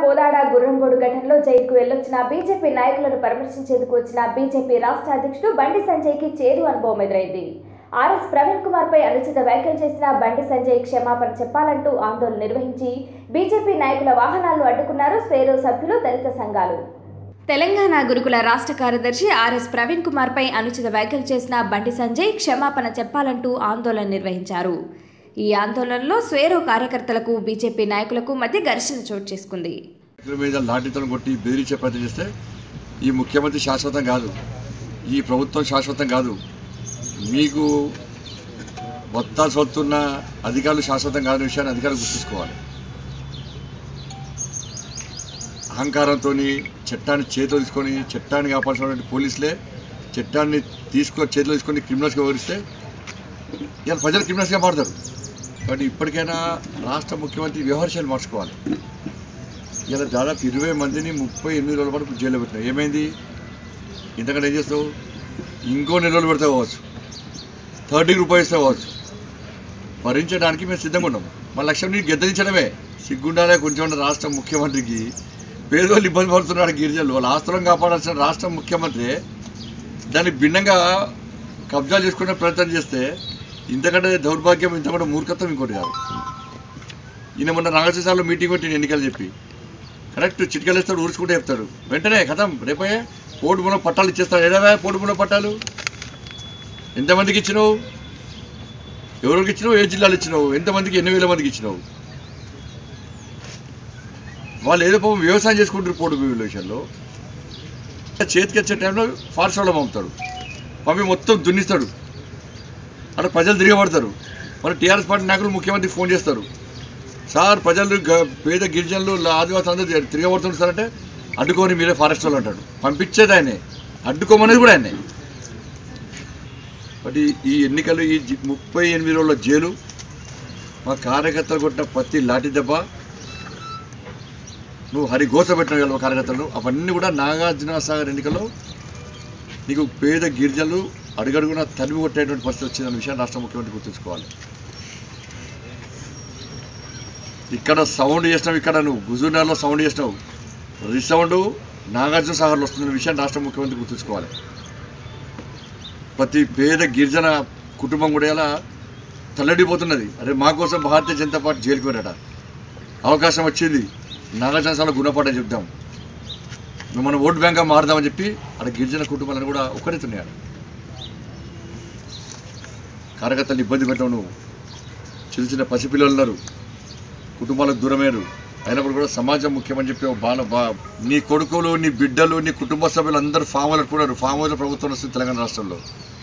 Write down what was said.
కోదాడ గుర్రంగోడు ఘటనలో జైలుకు వెళ్లొచ్చిన బీజేపీ నాయకులను పరామర్శించేందుకు వచ్చిన బీజేపీ రాష్ట్ర అధ్యక్షుడు బండి సంజయ్కి చేదు అనుభవం ఎదురైంది ఆర్ఎస్ ప్రవీణ్ కుమార్ పై అనుచిత వ్యాఖ్యలు చేసిన బండి సంజయ్ క్షమాపణ చెప్పాలంటూ ఆందోళన నిర్వహించి బీజేపీ నాయకుల వాహనాలను అడ్డుకున్నారు స్వేరో సభ్యులు దళిత సంఘాలు తెలంగాణ గురుకుల రాష్ట్ర కార్యదర్శి ఆర్ఎస్ ప్రవీణ్ కుమార్ పై అనుచిత వ్యాఖ్యలు చేసిన బండి సంజయ్ క్షమాపణ చెప్పాలంటూ ఆందోళన నిర్వహించారు ఈ ఆందోళనలో స్వేరో కార్యకర్తలకు బీజేపీ నాయకులకు మధ్య ఘర్షణ చోటు చేసుకుంది వ్యక్తుల మీద లాఠీతో కొట్టి బెదిరించే ప్రయత్నం చేస్తే ఈ ముఖ్యమంత్రి శాశ్వతం కాదు ఈ ప్రభుత్వం శాశ్వతం కాదు మీకు వత్తాల్సి వస్తున్న అధికారులు శాశ్వతం కాని విషయాన్ని అధికారులు గుర్తుంచుకోవాలి అహంకారంతో చట్టాన్ని చేతిలో తీసుకొని చట్టాన్ని కాపాల్సినటువంటి పోలీసులే చట్టాన్ని తీసుకో చేతిలో తీసుకొని క్రిమినల్స్గా వివరిస్తే ఇవాళ ప్రజలు క్రిమినల్స్గా మారుతారు కాబట్టి ఇప్పటికైనా రాష్ట్ర ముఖ్యమంత్రి వ్యవహారాలు మార్చుకోవాలి ఇలా దాదాపు ఇరవై మందిని ముప్పై ఎనిమిది రోజుల వరకు జైల్లో పెట్టినావు ఏమైంది ఇంతకంటే ఏం చేస్తావు ఇంకో నెల రోజులు పెడతా కావచ్చు థర్టీ రూపాయస్ కావచ్చు భరించడానికి మేము సిద్ధంగా ఉన్నాం మన లక్ష్యం నీకు గెద్దరించడమే సిగ్గుండాలే కొంచెం రాష్ట్ర ముఖ్యమంత్రికి పేదవాళ్ళు ఇబ్బంది పడుతున్నారు గిరిజనులు వాళ్ళ ఆస్తులను కాపాడాల్సిన రాష్ట్ర ముఖ్యమంత్రి దాన్ని భిన్నంగా కబ్జా చేసుకునే ప్రయత్నం చేస్తే ఇంతకంటే దౌర్భాగ్యం ఇంతకంటే మూర్ఖత్వం ఇంకోటి కాదు ఈయన మొన్న నాగసేసాల్లో మీటింగ్ పెట్టి ఎన్నికలు చెప్పి కరెక్ట్ చిటికలు ఇస్తాడు ఊరుచుకుంటే చెప్తాడు వెంటనే కథం రేపే పోటు మూల పట్టాలు ఇచ్చేస్తాడు ఏడవా పోటు మూల పట్టాలు ఎంతమందికి ఇచ్చినావు ఎవరికి ఇచ్చినావు ఏ జిల్లాలు ఇచ్చినావు ఎంతమందికి ఎన్ని వేల మందికి ఇచ్చినావు వాళ్ళు ఏదో పాపం వ్యవసాయం చేసుకుంటారు పోటు భూముల విషయంలో చేతికి వచ్చే టైంలో ఫారెస్ట్ వాళ్ళు పంపుతాడు పంపి మొత్తం దున్నిస్తాడు అక్కడ ప్రజలు తిరగబడతారు మన టీఆర్ఎస్ పార్టీ నాయకులు ముఖ్యమంత్రికి ఫోన్ చేస్తారు సార్ ప్రజలు గ- పేద గిరిజనులు లా- ఆదివాసులు అందరూ తిరగబడుతున్నారు సార్ అంటే అడ్డుకొని మీరే ఫారెస్ట్ వాళ్ళు అంటాడు పంపించేది ఆయనే అడ్డుకోమనేది కూడా ఆయనే బట్ ఈ- ఈ ఎన్నికలు ఈ జి- ముప్పై ఎనిమిది రోజుల జైలు మా కార్యకర్తలు కొట్టిన ప్రతి లాఠీ దెబ్బ నువ్వు హరిఘోష పెట్టిన గల కార్యకర్తలు అవన్నీ కూడా నాగార్జున సాగర్ ఎన్నికల్లో నీకు పేద గిరిజనులు అడుగడుగున తరిమి కొట్టేటువంటి పరిస్థితి వచ్చిందన్న విషయాన్ని రాష్ట్ర ముఖ్యమంత్రి గుర్తుంచుకోవాలి ఇక్కడ సౌండ్ చేసినావు ఇక్కడ నువ్వు గుజునార్లో సౌండ్ చేసినావు రిసౌండ్ నాగార్జున సాగర్లో వస్తున్న విషయాన్ని రాష్ట్ర ముఖ్యమంత్రి గుర్తుంచుకోవాలి ప్రతి పేద గిరిజన కుటుంబం కూడా ఇలా తల్లడిపోతున్నది అరే మా కోసం భారతీయ జనతా పార్టీ జైలుకు వెళ్ళాడ అవకాశం వచ్చింది నాగార్జున సాగర్లో గుణపాఠం చెప్దాం నువ్వు మన ఓట్ బ్యాంక్గా మారుదామని చెప్పి అక్కడ గిరిజన కుటుంబాలను కూడా ఒక్కరితున్నాడు కార్యకర్తలు ఇబ్బంది పెట్టావు నువ్వు చిన్న చిన్న పసిపిల్లలు ఉన్నారు కుటుంబాలకు దూరమేరు అయినప్పుడు కూడా సమాజం ముఖ్యమని చెప్పి ఒక బాల బా నీ కొడుకులు నీ బిడ్డలు నీ కుటుంబ సభ్యులు అందరూ ఫామ్ హౌస్ పెట్టుకున్నారు ఫామ్ హౌస్ ప్రభుత్వం వస్తుంది తెలంగాణ రాష్ట్రంలో